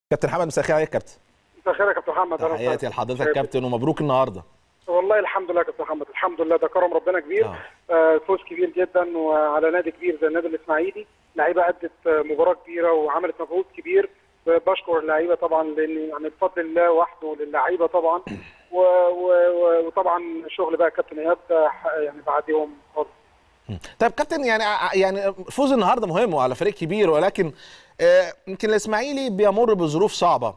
كابتن محمد مساء الخير عليك يا كابتن مساء الخير يا كابتن محمد أهلا تحياتي وسهلا. لحضرتك كابتن ومبروك النهارده والله الحمد لله يا كابتن محمد الحمد لله ده كرم ربنا كبير آه. آه. فوز كبير جدا وعلى نادي كبير زي النادي الاسماعيلي لعيبه ادت آه، مباراه كبيره وعملت مجهود كبير آه، بشكر اللعيبه طبعا لان يعني بفضل الله وحده للعيبه طبعا و... و... و- وطبعا شغل بقى كابتن ايهاب ده ح- يعني بعديهم خالص طيب كابتن يعني يعني فوز النهارده مهم وعلى فريق كبير ولكن آه، يمكن الاسماعيلي بيمر بظروف صعبه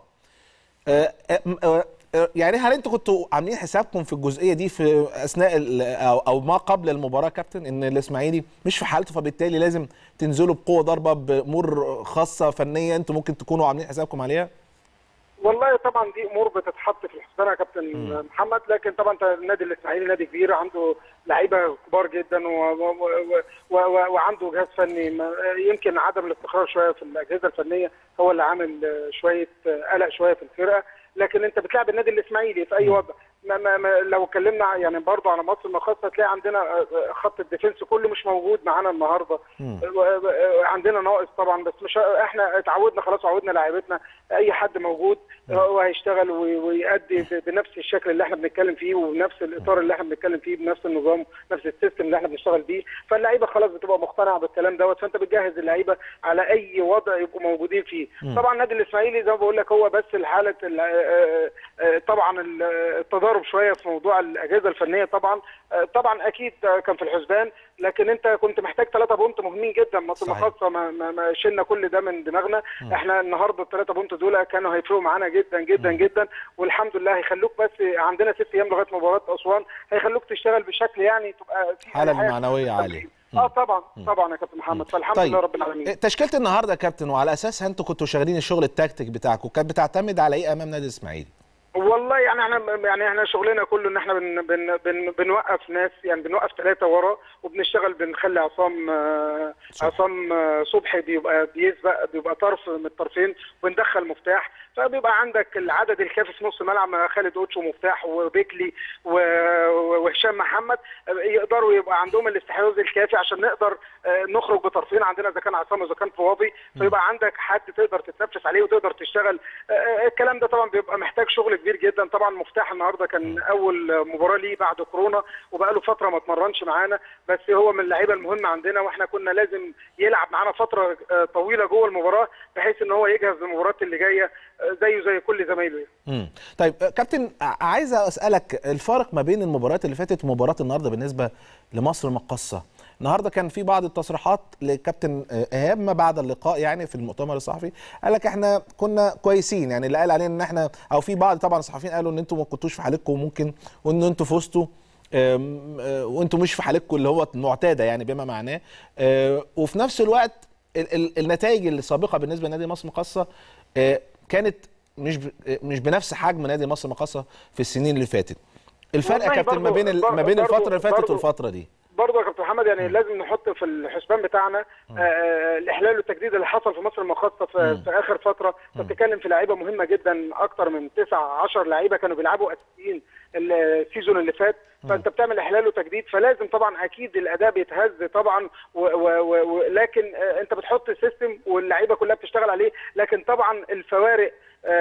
آه، آه، آه، آه، يعني هل انتوا كنتوا عاملين حسابكم في الجزئيه دي في اثناء ال- او او ما قبل المباراه كابتن ان الاسماعيلي مش في حالته فبالتالي لازم تنزلوا بقوه ضربه بامور خاصه فنيه انتوا ممكن تكونوا عاملين حسابكم عليها؟ والله طبعا دي امور بتتحط في الحسبان يا كابتن محمد لكن طبعا انت النادي الاسماعيلي نادي كبير عنده لعيبه كبار جدا و و و و و وعنده جهاز فني ما- يمكن عدم الاستقرار شويه في الاجهزه الفنيه هو اللي عامل آه، شويه آه، قلق شويه في الفرقه لكن انت بتلعب النادي الاسماعيلي في اي وضع ما ما ما لو اتكلمنا يعني برضه على مصر المقاصه هتلاقي عندنا آه، آه، خط الديفنس كله مش موجود معانا النهارده مم. و- و- عندنا ناقص طبعا بس مش احنا اتعودنا خلاص عودنا لاعيبتنا اي حد موجود هو هيشتغل وي- ويأدي ب- بنفس الشكل اللي احنا بنتكلم فيه ونفس الاطار اللي احنا بنتكلم فيه بنفس النظام نفس السيستم اللي احنا بنشتغل بيه فاللعيبه خلاص بتبقى مقتنعه بالكلام دوت فانت بتجهز اللعيبه على اي وضع يبقوا موجودين فيه طبعا النادي الاسماعيلي زي ما بقول لك هو بس الحاله ال- آه، آه، طبعا ال- التضارب شويه في موضوع الاجهزه الفنيه طبعا آه، طبعا اكيد آه، كان في الحسبان لكن انت كنت محتاج ثلاثة بونت مهمين جدا مصر صحيح. المقاصه ما, ما, ما شلنا كل ده من دماغنا احنا النهارده الثلاثة بونت دول كانوا هيفرقوا معانا جدا جدا جدا والحمد لله هيخلوك بس عندنا ست ايام لغايه مباراه اسوان هيخلوك تشتغل بشكل يعني تبقى في حالة أريحية. معنوية عالية. اه طبعا طبعا يا كابتن محمد فالحمد لله رب العالمين إيه، تشكيله النهارده يا كابتن وعلى اساسها انتوا كنتوا شغالين الشغل التكتيك بتاعكم كانت بتعتمد على ايه امام نادي الاسماعيلي؟ والله يعني احنا يعني احنا شغلنا كله ان احنا بن بن بن بنوقف ناس يعني بنوقف ثلاثه ورا وبنشتغل بنخلي عصام آه، صبحي. عصام آه، صبحي بيبقى بيسبق بيبقى طرف من الطرفين وندخل مفتاح فبيبقى عندك العدد الكافي في نص ملعب مع خالد اوتشو مفتاح وبيكلي و- وهشام محمد آه، يقدروا يبقى عندهم الاستحواذ الكافي عشان نقدر آه، نخرج بطرفين عندنا اذا كان عصام واذا كان فواضي فيبقى عندك حد تقدر تتنفس عليه وتقدر تشتغل آه، آه، الكلام ده طبعا بيبقى محتاج شغل كبير جدا طبعا مفتاح النهارده كان اول مباراه ليه بعد كورونا وبقى له فتره ما اتمرنش معانا بس هو من اللعيبه المهمه عندنا واحنا كنا لازم يلعب معانا فتره آه، طويله جوه المباراه بحيث ان هو يجهز للمباريات اللي جايه آه، زيه زي كل زمايله يعني. مم. طيب آه، كابتن ع- عايز اسالك الفرق ما بين المباريات اللي فاتت ومباراه النهارده بالنسبه لمصر المقاصه النهارده كان في بعض التصريحات لكابتن آه، ايهاب ما بعد اللقاء يعني في المؤتمر الصحفي قال لك احنا كنا كويسين يعني اللي قال علينا ان احنا او في بعض طبعا الصحفيين قالوا ان انتوا ما كنتوش في حالتكم وممكن وان انتوا فزتوا آم، آه، وانتوا مش في حالتكم اللي هو المعتاده يعني بما معناه آه، وفي نفس الوقت ال- ال- النتائج السابقه بالنسبه لنادي مصر المقاصه آه، كانت مش ب- مش بنفس حجم نادي مصر المقاصه في السنين اللي فاتت الفرق يا والله كابتن ما برضو- بين ال- ما برضو- بين الفتره اللي فاتت برضو- والفتره دي برضه يا كابتن محمد يعني لازم نحط في الحسبان بتاعنا آه الاحلال والتجديد اللي حصل في مصر المخصصه في, في اخر فتره انت بتتكلم في لعيبه مهمه جدا اكتر من 9 10 لعيبه كانوا بيلعبوا اساسيين السيزون اللي فات فانت بتعمل احلال وتجديد فلازم طبعا اكيد الاداء بيتهز طبعا و و و ولكن آه انت بتحط سيستم واللعيبه كلها بتشتغل عليه لكن طبعا الفوارق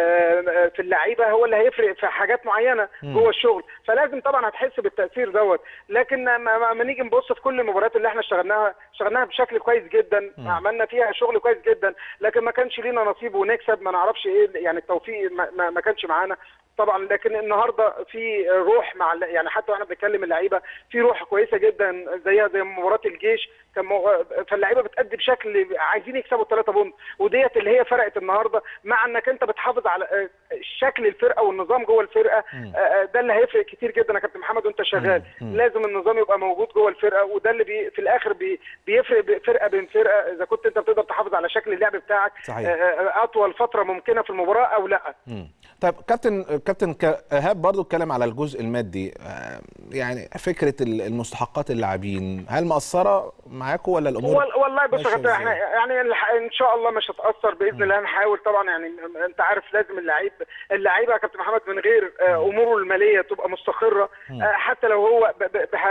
آه، في اللعيبه هو اللي هيفرق في حاجات معينه جوه الشغل فلازم طبعا هتحس بالتاثير دوت لكن ما, ما ما نيجي نبص في كل المباريات اللي احنا اشتغلناها اشتغلناها بشكل كويس جدا عملنا فيها شغل كويس جدا لكن ما كانش لينا نصيب ونكسب ما نعرفش ايه يعني التوفيق ما, ما, ما كانش معانا طبعا لكن النهارده في روح مع الل- يعني حتى واحنا بنتكلم اللعيبه في روح كويسه جدا زيها زي مباراه الجيش كان مو... فاللعيبه بتأدي بشكل عايزين يكسبوا الثلاثه بونت وديت اللي هي فرقت النهارده مع انك انت بتحافظ على آه، شكل الفرقه والنظام جوه الفرقه آه، آه، ده اللي هيفرق كتير جدا يا كابتن محمد وانت شغال لازم النظام يبقى موجود جوه الفرقه وده اللي بي في الاخر بي بيفرق ب- فرقه بين فرقه اذا كنت انت بتقدر تحافظ على شكل اللعب بتاعك صحيح. آه، آه، اطول فتره ممكنه في المباراه او لا مم. طيب كابتن كابتن ك- ايهاب برضو اتكلم على الجزء المادي آه، يعني فكره ال- المستحقات اللاعبين هل مأثره معاكم ولا الامور وال- والله بص يا ماشية كابتن إزاي؟ احنا يعني الح- ان شاء الله مش هتاثر باذن الله هنحاول طبعا يعني م- انت عارف لازم اللعيب اللعيبه يا كابتن محمد من غير آه، اموره الماليه تبقى مستقره آه، حتى لو هو ب- ب- ب- هت-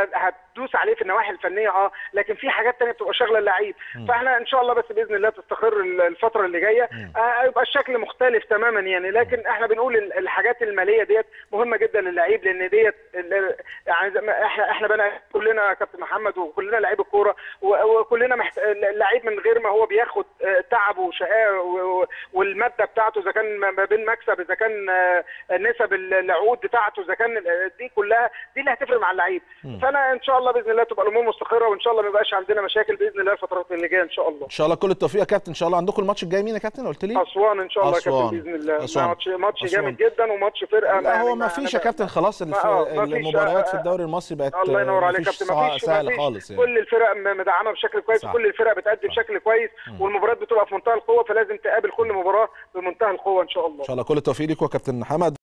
هتدوس عليه في النواحي الفنيه اه لكن في حاجات تانية بتبقى شغله اللعيب فاحنا ان شاء الله بس باذن الله تستقر ال- الفتره اللي جايه آه يبقى الشكل مختلف تماما يعني لكن احنا بنقول ال- الحاجات الماليه ديت مهمه جدا للعيب لان ديت ال- يعني زي ما احنا احنا بقى كلنا يا كابتن محمد وكلنا لعيب الكوره و- وكلنا محت... اللعيب من غير ما هو بياخد آه، تعبه وشقاه و- و- والماده بتاعته اذا كان ما بين مكسب اذا كان آه، نسب العقود بتاعته اذا كان آه، دي كلها دي اللي هتفرق مع اللعيب فانا ان شاء الله باذن الله تبقى الامور مستقره وان شاء الله ما يبقاش عندنا مشاكل باذن الله الفترات اللي جايه ان شاء الله ان شاء الله كل التوفيق يا كابتن ان شاء الله عندكم الماتش الجاي مين يا كابتن قلت لي اسوان ان شاء الله يا أسوان. كابتن باذن الله أسوان. ماتش ماتش أسوان. جامد جدا وماتش فرقه لا يعني هو ما فيش يا أنا- كابتن خلاص الف... آه، ما فيش- المباريات في آه، الدوري المصري بقت الله ينور عليك يا مفيش كابتن صع- ما فيش سهل ما فيش خالص يعني كل الفرق م- مدعمه بشكل كويس صح. وكل الفرق بتأدي بشكل كويس والمباريات بتبقى في منتهى القوه فلازم تقابل كل مباراه بمنتهى القوه ان شاء الله ان شاء الله كل التوفيق ليكم يا كابتن حمد